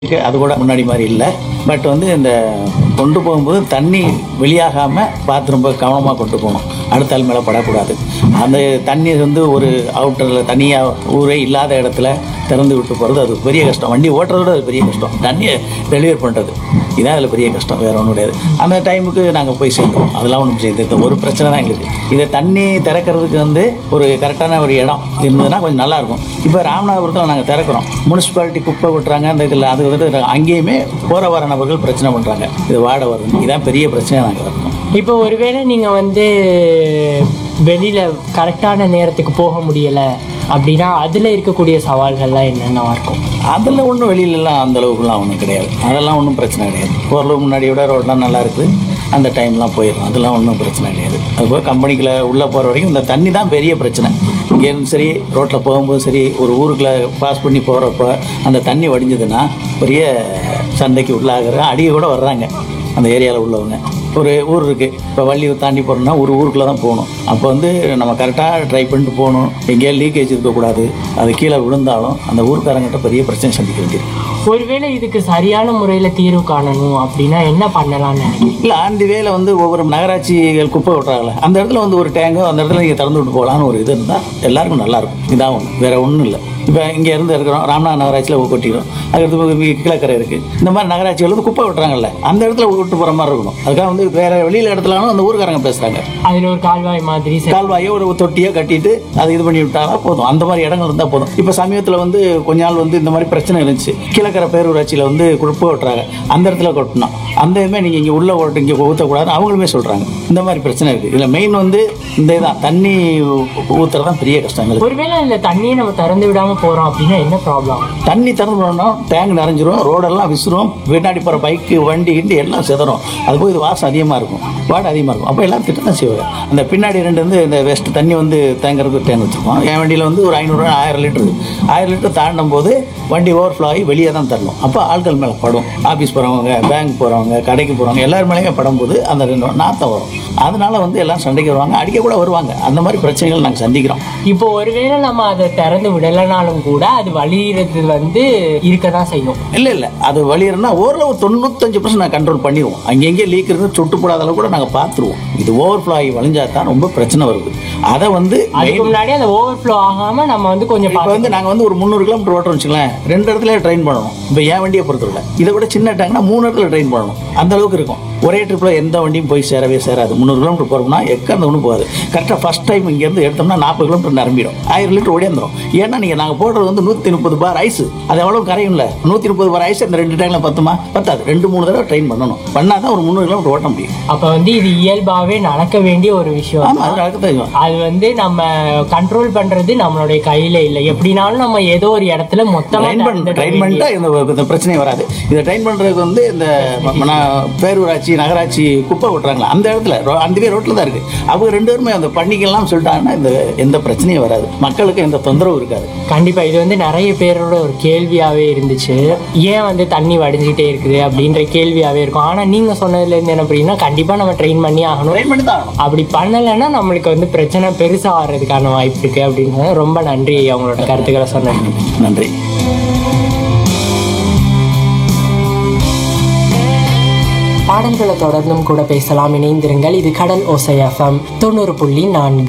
இருக்கு. அது கூட முன்னாடி மாதிரி இல்லை பட் வந்து இந்த கொண்டு போகும்போது தண்ணி வெளியாகாம பார்த்து ரொம்ப கவனமாக கொண்டு போகணும் அடுத்த ஆள் மேலே படக்கூடாது அந்த தண்ணி வந்து ஒரு அவுட்டரில் தனியாக ஊரே இல்லாத இடத்துல திறந்து விட்டு போகிறது அது பெரிய கஷ்டம் வண்டி ஓட்டுறத விட அது பெரிய கஷ்டம் தண்ணியை டெலிவர் பண்ணுறது இதான் அதில் பெரிய கஷ்டம் வேற ஒன்றும் கிடையாது அந்த டைமுக்கு நாங்கள் போய் சேர்ந்துருவோம் அதெல்லாம் ஒன்றும் செய்யுது இந்த ஒரு பிரச்சனை தான் எங்களுக்கு இதை தண்ணி திறக்கிறதுக்கு வந்து ஒரு கரெக்டான ஒரு இடம் இருந்ததுன்னா கொஞ்சம் நல்லா இருக்கும் இப்போ ராமநாதபுரத்தில் நாங்கள் திறக்கிறோம் முனிசிபாலிட்டி குப்பை விட்டுறாங்க அந்த இதில் அது வந்து அங்கேயுமே போகிற வர நபர்கள் பிரச்சனை பண்ணுறாங்க இது வாட வருது இதான் பெரிய பிரச்சனையாக நாங்கள் இருக்கோம் இப்போ ஒருவேளை நீங்க வந்து வெளியில கரெக்டான நேரத்துக்கு போக முடியல அப்படின்னா அதுல இருக்கக்கூடிய சவால்கள்லாம் என்னென்னவா இருக்கும் அதில் ஒன்றும் வெளியிலலாம் அந்த அளவுக்குலாம் ஒன்றும் கிடையாது அதெல்லாம் ஒன்றும் பிரச்சனை கிடையாது ஓரளவு முன்னாடி விட ரோடெலாம் நல்லா இருக்குது அந்த டைம்லாம் போயிடும் அதெல்லாம் ஒன்றும் பிரச்சனை கிடையாது அதுபோல் கம்பெனிக்குள்ள உள்ளே போகிற வரைக்கும் இந்த தண்ணி தான் பெரிய பிரச்சனை இங்கேருந்து சரி ரோட்டில் போகும்போது சரி ஒரு ஊருக்குள்ள பாஸ் பண்ணி போகிறப்ப அந்த தண்ணி வடிஞ்சதுன்னா பெரிய சண்டைக்கு உள்ளாகிற அடிய கூட வர்றாங்க அந்த ஏரியாவில் உள்ளவங்க ஒரு ஊர் இருக்குது இப்போ வள்ளியூர் தாண்டி போகிறோம்னா ஒரு ஊருக்குள்ளே தான் போகணும் அப்போ வந்து நம்ம கரெக்டாக ட்ரை பண்ணிட்டு போகணும் எங்கேயா லீக்கேஜ் இருக்கக்கூடாது அது கீழே விழுந்தாலும் அந்த ஊருக்காரங்கிட்ட பெரிய பிரச்சனை சந்திக்க வேண்டியிருக்கு ஒருவேளை இதுக்கு சரியான முறையில தீர்வு காணணும் அப்படின்னா என்ன பண்ணலாம்னு நினைக்கிறீங்க இல்லை ஆண்டி வேலை வந்து ஒவ்வொரு நகராட்சிகள் குப்பை விட்றாங்களே அந்த இடத்துல வந்து ஒரு டேங்கோ அந்த இடத்துல நீங்கள் திறந்து விட்டு போகலான்னு ஒரு இது இருந்தால் எல்லாருக்கும் நல்லாயிருக்கும் இதான் ஒன்று வேற ஒன்றும் இல்லை இப்போ இங்கே இருந்து இருக்கிறோம் ராமநாத நகராட்சியில் கொட்டிக்கிறோம் அதுக்கடுத்து கீழக்கரை இருக்குது இந்த மாதிரி நகராட்சிகள் வந்து குப்பை விட்றாங்கல்ல அந்த இடத்துல விட்டு போகிற மாதிரி இருக்கணும் அதுக்காக வந்து வேற வெளியில் இடத்துலாலும் அந்த ஊருக்காரங்க பேசுகிறாங்க அதுல ஒரு கால்வாய் மாதிரி சரி. கால்வாயோ ஒரு தொட்டியோ கட்டிட்டு அதை இது பண்ணி விட்டாலா போதும் அந்த மாதிரி இடங்கள் இருந்தால் போதும் இப்போ சமீபத்தில் வந்து கொஞ்ச நாள் வந்து இந்த மாதிரி பிரச்சனை இருந்துச்சு கீழக்கரை பேரூராட்சியில் வந்து குழுப்பு கொட்டுறாங்க அந்த இடத்துல கொட்டணும் அந்த இதுமே நீங்கள் இங்கே உள்ள ஓட்டு இங்கே ஊற்றக்கூடாதுன்னு அவங்களுமே சொல்கிறாங்க இந்த மாதிரி பிரச்சனை இருக்குது இதில் மெயின் வந்து இந்த இதான் தண்ணி ஊற்றுறது தான் பெரிய கஷ்டம் எங்களுக்கு ஒருவேளை இந்த தண்ணியை நம்ம திறந்து விடாம போறோம் அப்படின்னா என்ன ப்ராப்ளம் தண்ணி திறந்து போனோம்னா டேங்க் நிறைஞ்சிரும் ரோடெல்லாம் விசிறும் பின்னாடி போகிற பைக்கு வண்டி கிண்டி எல்லாம் சிதறும் அது போய் இது வாசம் அதிகமாக இருக்கும் வாடை அதிகமாக இருக்கும் அப்போ எல்லாம் திட்டம் தான் செய்வாங்க அந்த பின்னாடி ரெண்டு வந்து இந்த வெஸ்ட் தண்ணி வந்து தேங்குறதுக்கு டேங்க் வச்சுருக்கோம் என் வண்டியில் வந்து ஒரு ஐநூறு ஆயிரம் லிட்டரு ஆயிரம் லிட்டர் தாண்டும் போது வண்டி ஓவர்ஃப்ளோ ஆகி வெளியே தான் தரணும் அப்போ ஆட்கள் மேலே படும் ஆஃபீஸ் போகிறவங்க பேங்க் போகிறவங்க கடைக்கு போகிறவங்க எல்லார் மேலேயும் படும்போது அந்த ரெண்டு நாத்தம் வரும் அதனால வந்து எல்லாம் சண்டைக்கு வருவாங்க அடிக்க கூட வருவாங்க அந்த மாதிரி பிரச்சனைகள் நாங்கள் சந்திக்கிறோம் இப்போ ஒருவேளை நம்ம அதை திறந்து விடலைனாலும் கூட அது வழியிறது வந்து இருக்க தான் செய்யும் இல்லை இல்லை அது வழியிறனா ஓரளவு தொண்ணூத்தஞ்சு பர்சன்ட் நான் கண்ட்ரோல் பண்ணிடுவோம் அங்கங்கே லீக் இருந்து சுட்டு போடாத அளவு கூட நாங்கள் பார்த்துருவோம் இது ஓவர்ஃப்ளோ ஆகி வளைஞ்சா தான் ரொம்ப பிரச்சனை வருது அதை வந்து அதுக்கு முன்னாடி அந்த ஓவர்ஃப்ளோ ஆகாம நம்ம வந்து கொஞ்சம் இப்போ வந்து நாங்கள் வந்து ஒரு முந்நூறு கிலோமீட்டர் ஓட்டுறோம் வச்சுக்கலாம் ரெண்டு இடத்துல ட்ரெயின் பண்ணணும் இப்போ என் வண்டியை பொறுத்தவரை இதை விட சின்ன டேங்க்னா மூணு இடத்துல ட்ரெயின் பண்ணணும் அந்த அளவுக்கு இருக்கும் ஒரே ட்ரிப்பில் எந்த வண்டியும் போய் சேரவே சேராது முந்நூறு கிலோமீட்டர் போகிறோம்னா எக்கந்த ஒன்றும் போகாது கரெக்டாக ஃபஸ்ட் டைம் இங்கேருந்து எடுத்தோம்னா நாற்பது கிலோமீட்டர் நிரம்பிடும் ஆயிரம் லிட்டர் ஓடியாந்துடும் ஏன்னா நீங்கள் நாங்கள் போடுறது வந்து நூற்றி முப்பது பார் ஐஸ் அது எவ்வளோ கரையும்ல நூற்றி முப்பது பார் ஐஸ் இந்த ரெண்டு டேங்கில் பத்துமா பத்தாது ரெண்டு மூணு தடவை ட்ரெயின் பண்ணணும் பண்ணால் தான் ஒரு முந்நூறு கிலோமீட்டர் ஓட்ட முடியும் அப்ப வந்து இது இயல்பாவே நடக்க வேண்டிய ஒரு விஷயம் ஆமாம் அது நடக்க தான் செய்யும். அது வந்து நம்ம கண்ட்ரோல் பண்றது நம்மளுடைய கையில இல்ல எப்படினாலும் நம்ம ஏதோ ஒரு இடத்துல மொத்தமா ட்ரெயின் பண்ண நடந்துட ட்ரெயின் பண்ணிட்டா இந்த இந்த பிரச்சனை வராது இதை ட்ரெயின் பண்ணுறதுக்கு வந்து இந்த ம- நான் பேரூராட்சி நகராட்சி குப்பை விட்டுறாங்களா அந்த இடத்துல ரோ- அந்த ரோட்டில் தான் இருக்குது அவங்க ரெண்டு பேருமே அந்த பண்ணிக்கலாம் சொல்லிட்டாங்கன்னா இந்த எந்த பிரச்சனையும் வராது மக்களுக்கு எந்த தொந்தரவும் இருக்காது கண்டிப்பா இது வந்து நிறைய பேரோட ஒரு கேள்வியாவே இருந்துச்சு ஏன் வந்து தண்ணி வடிஞ்சிட்டே இருக்குது அப்படின்ற கேள்வியாவே இருக்கும் ஆனா நீங்க சொன்னதுல இருந்து என்ன அப்படின்னா கண்டிப்பா நம்ம ட்ரெயின் பண்ணி ஆகணும் ட்ரெயின் பண்ணி தான் ஆகணும். அப்படி பண்ணலைன்னா நம்மளுக்கு வந்து பிரச்சனை பெருசா வர்றதுக்கான வாய்ப்பு இருக்கு அப்படின்னு ரொம்ப நன்றி அவங்களோட கருத்துக்களை சொன்னது நன்றி பாடல்களை தொடர்ந்தும் கூட பேசலாம் இணைந்திருங்கள் இது கடல் ஓசை எஃப்எம் தொண்ணூறு புள்ளி நான்கு